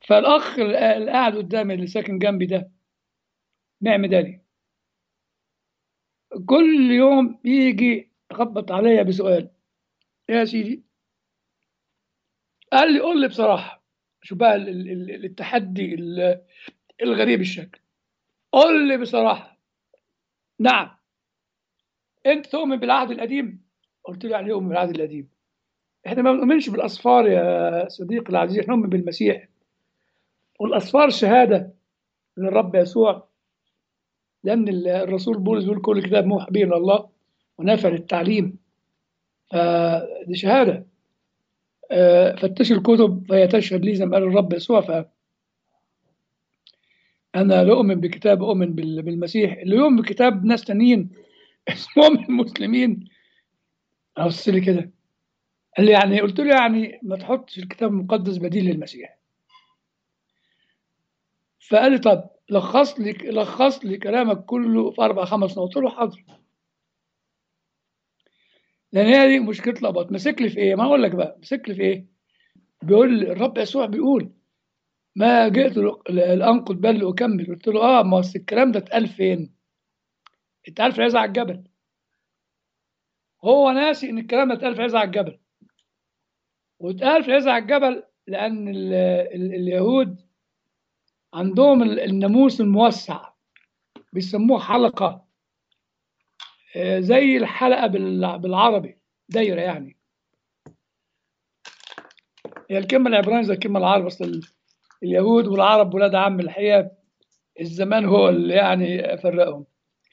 فالاخ اللي قاعد قدامي اللي ساكن جنبي ده معمداني كل يوم يجي يخبط عليا بسؤال يا سيدي قال لي قول لي بصراحه شو بقى ال- ال- ال- التحدي ال- الغريب الشكل قول لي بصراحه نعم انت تؤمن بالعهد القديم قلت له يعني ايه اؤمن بالعهد القديم احنا ما بنؤمنش بالاصفار يا صديقي العزيز احنا نؤمن بالمسيح والاصفار شهاده من الرب يسوع لان ال- الرسول بولس بيقول كل كتاب موحى به من الله ونافع للتعليم فدي شهاده آه، فتشوا الكتب فهي تشهد لي زي ما قال الرب يسوع ف انا لا اؤمن بكتاب اؤمن بال- بالمسيح اللي يؤمن بكتاب ناس تانيين اسمهم المسلمين بص لي كده قال لي يعني قلت له يعني ما تحطش الكتاب المقدس بديل للمسيح فقال لي طب لخص لي لخص لي كلامك كله في اربع خمس نقط قلت له حاضر لان هي دي مشكله الاباط مسك لي في ايه؟ ما اقول لك بقى مسك لي في ايه؟ بيقول لي الرب يسوع بيقول ما جئت ل- لانقض بل لاكمل قلت له اه ما أصل الكلام ده اتقال فين؟ اتقال في عز على الجبل هو ناسي ان الكلام ده اتقال في عز على الجبل واتقال في عز على الجبل لان ال ال اليهود عندهم ال- الناموس الموسع بيسموه حلقه آه، زي الحلقه بال- بالعربي دايره يعني هي الكلمه العبرانيه زي الكلمه العربي اصل ال- اليهود والعرب ولاد عم الحقيقه الزمان هو اللي يعني فرقهم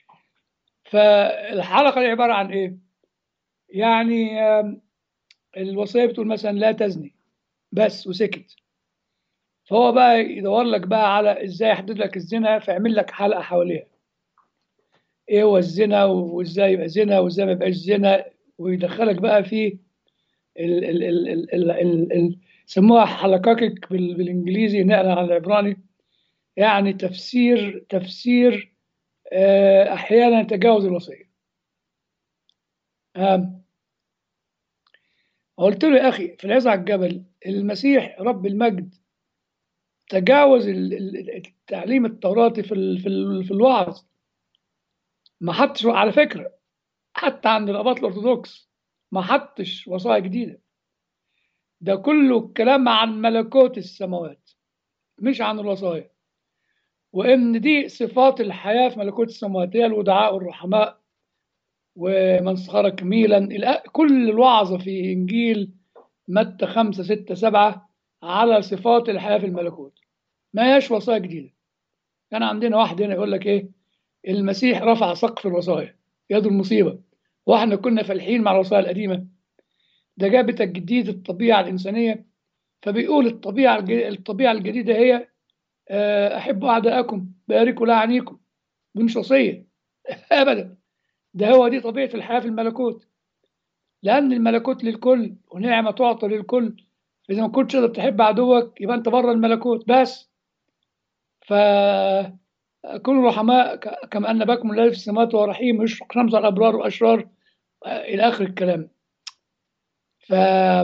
فالحلقه دي عباره عن ايه؟ يعني آم، الوصيه بتقول مثلا لا تزني بس وسكت فهو بقى يدور لك بقى على ازاي يحدد لك الزنا فيعمل لك حلقه حواليها ايه هو الزنا وازاي يبقى زنا وازاي ما يبقاش زنا ويدخلك بقى في ال ال ال ال ال ال ال سموها حلقاكك بال بالانجليزي نقلا عن العبراني يعني تفسير تفسير آه، احيانا يتجاوز الوصيه آم، قلت له يا اخي في العزة على الجبل المسيح رب المجد تجاوز ال- ال- التعليم التوراتي في ال- في ال- في الوعظ ما حطش على فكره حتى عند الاباط الارثوذكس ما حطش وصايا جديده ده كله كلام عن ملكوت السماوات مش عن الوصايا وان دي صفات الحياه في ملكوت السماوات هي الودعاء والرحماء ومن سخرك ميلا إلى- كل الوعظه في انجيل متى خمسة ستة سبعة على صفات الحياه في الملكوت ما هيش وصايا جديده كان عندنا واحد هنا يقول لك ايه المسيح رفع سقف الوصايا يد المصيبه واحنا كنا فالحين مع الوصايا القديمه ده جاب تجديد الطبيعه الانسانيه فبيقول الطبيعه الج- الطبيعه الجديده هي آه، احبوا اعداءكم باركوا لعنيكم دي مش وصيه ابدا ده هو دي طبيعه الحياه في الملكوت لان الملكوت للكل ونعمه تعطى للكل اذا ما كنتش تقدر تحب عدوك يبقى انت بره الملكوت بس ف كونوا رحماء ك- كما ان اباكم الذي في السماوات هو رحيم يشفق رمز على الابرار والاشرار آه، الى اخر الكلام ف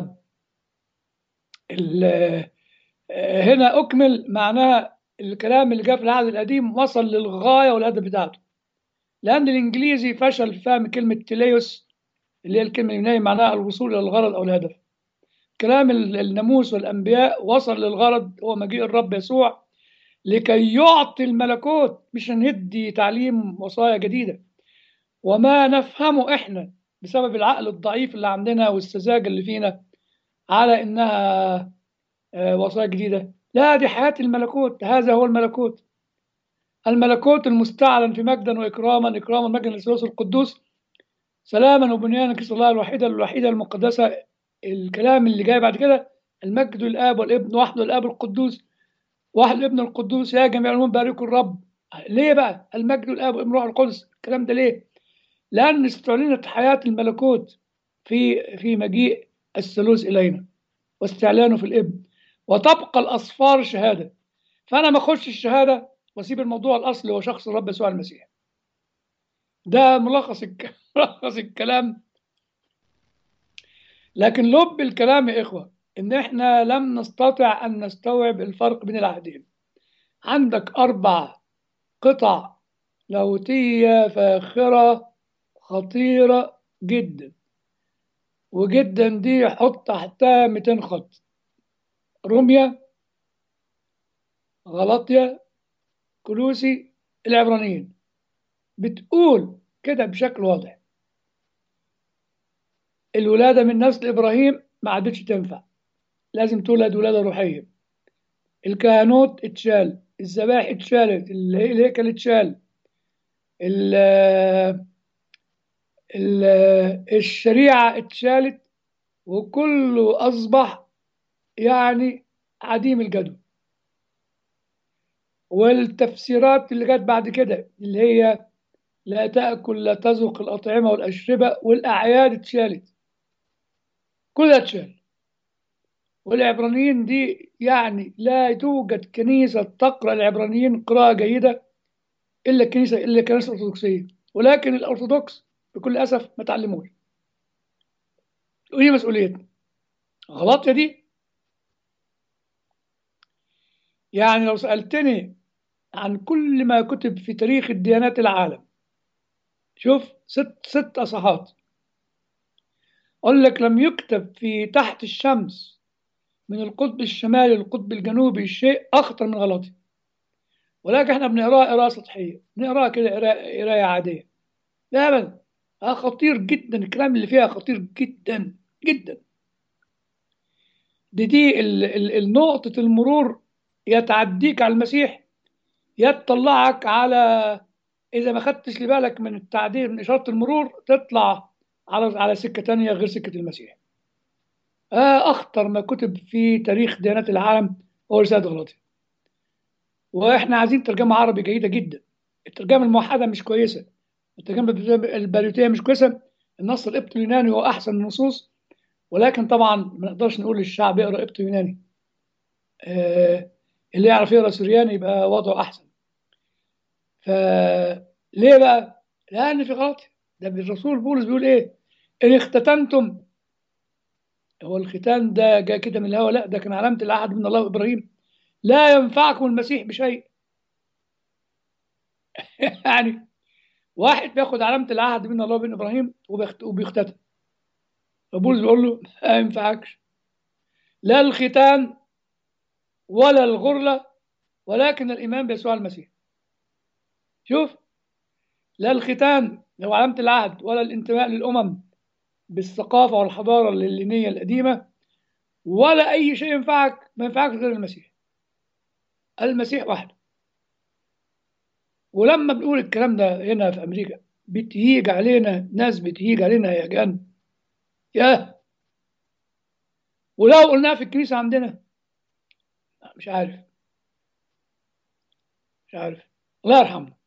ال- آه، هنا اكمل معناها الكلام اللي جاء في العهد القديم وصل للغايه والهدف بتاعته لان الانجليزي فشل في فهم كلمه تيليوس اللي هي الكلمه اليونانيه معناها الوصول الى الغرض او الهدف كلام ال- الناموس والانبياء وصل للغرض هو مجيء الرب يسوع لكي يعطي الملكوت مش هندي تعليم وصايا جديده وما نفهمه احنا بسبب العقل الضعيف اللي عندنا والسذاجه اللي فينا على انها آه، وصايا جديده لا دي حياه الملكوت هذا هو الملكوت الملكوت المستعلن في مجدا واكراما اكراما مجدا للثالوث القدوس سلاما وبنيانا كسر الله الوحيده الوحيده المقدسه الكلام اللي جاي بعد كده المجد الاب والابن وحده الاب القدوس واحد الابن القدوس يا جميع الامم باركوا الرب ليه بقى المجد الاب والابن والروح القدس الكلام ده ليه لان استعلنت حياه الملكوت في في مجيء الثالوث الينا واستعلانه في الابن وتبقى الاصفار شهاده فانا ما اخش الشهاده واسيب الموضوع الاصلي هو شخص الرب يسوع المسيح ده ملخص الك... ملخص الكلام لكن لب الكلام يا اخوه إن إحنا لم نستطع أن نستوعب الفرق بين العهدين عندك أربع قطع لاهوتية فاخرة خطيرة جدا وجدا دي حط تحتها 200 خط روميا غلطيا كلوسي العبرانيين بتقول كده بشكل واضح الولادة من نسل إبراهيم ما عادتش تنفع لازم تولد ولادة روحية الكهنوت اتشال الذبائح اتشالت الهيكل اتشال ال- ال- الشريعة اتشالت وكله أصبح يعني عديم الجدوى والتفسيرات اللي جت بعد كده اللي هي لا تأكل لا تذوق الأطعمة والأشربة والأعياد اتشالت كل ده اتشال والعبرانيين دي يعني لا توجد كنيسة تقرأ العبرانيين قراءة جيدة إلا الكنيسة إلا الكنيسة الأرثوذكسية ولكن الأرثوذكس بكل أسف ما تعلموش ودي مسؤوليتنا غلط يا دي يعني لو سألتني عن كل ما كتب في تاريخ الديانات العالم شوف ست ست أصحات أقول لك لم يكتب في تحت الشمس من القطب الشمالي للقطب الجنوبي شيء أخطر من غلطي ولكن احنا بنقراه قراءة سطحية بنقراه كده قراءة قراية عادية لا أبدا آه خطير جدا الكلام اللي فيها خطير جدا جدا دي دي ال- ال- النقطة المرور يا تعديك على المسيح يا تطلعك على إذا ما خدتش بالك من التعديل من إشارة المرور تطلع على على سكة تانية غير سكة المسيح. آه أخطر ما كتب في تاريخ ديانات العالم هو رسالة غلاطي. وإحنا عايزين ترجمة عربي جيدة جدا. الترجمة الموحدة مش كويسة. الترجمة الباريوتية مش كويسة. النص القبط اليوناني هو أحسن النصوص ولكن طبعا ما نقدرش نقول للشعب اقرا قبط يوناني. آه اللي يعرف يقرا سورياني يبقى وضعه أحسن. فليه بقى؟ لأن في غلط ده الرسول بولس بيقول إيه؟ إن اختتنتم هو الختان ده جاء كده من الهوى لا ده كان علامة العهد من الله وإبراهيم لا ينفعكم المسيح بشيء يعني واحد بياخد علامة العهد من الله وبين إبراهيم وبيخت- وبيختتن فبولس بيقول له ما ينفعكش لا الختان ولا الغرلة ولكن الإيمان بيسوع المسيح شوف لا الختان هو علامة العهد ولا الانتماء للأمم بالثقافة والحضارة اللينية القديمة ولا أي شيء ينفعك ما ينفعك غير المسيح المسيح وحده ولما بنقول الكلام ده هنا في أمريكا بتهيج علينا ناس بتهيج علينا يا جان يا ولو قلناها في الكنيسة عندنا لا، مش عارف مش عارف الله يرحمه